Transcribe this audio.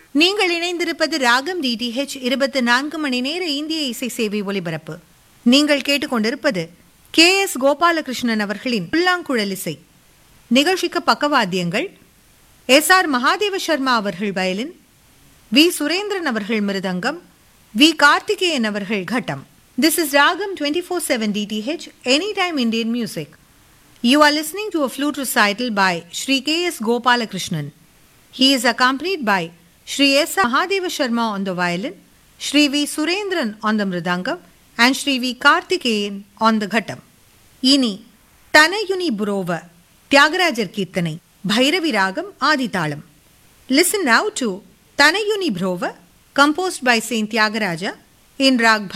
நீங்கள் இணைந்திருப்பது ராகம் டிடிஹெச் இருபத்தி நான்கு மணி நேர இந்திய இசை சேவை ஒலிபரப்பு நீங்கள் கேட்டுக்கொண்டிருப்பது கே எஸ் கோபாலகிருஷ்ணன் அவர்களின் புல்லாங்குழல் இசை நிகழ்ச்சிக்கு பக்கவாத்தியங்கள் எஸ் ஆர் மகாதேவ சர்மா அவர்கள் வயலின் வி சுரேந்திரன் அவர்கள் மிருதங்கம் வி கார்த்திகேயன் அவர்கள் ghatam this is Raagam twenty four seven DTH any time Indian music You are listening to a flute recital by Sri K.S. Gopalakrishnan. He is accompanied by Sri S. Mahadeva Sharma on the violin, Sri V. Surendran on the mridangam, and Sri V. Karthikeyan on the ghatam. இனி தனயுனி புரோவ தியாகராஜர் கீர்த்தனை பைரவி ராகம் ஆதிதாளம் listen now to Tanayuni Brova composed by Saint Tyagaraja in Rag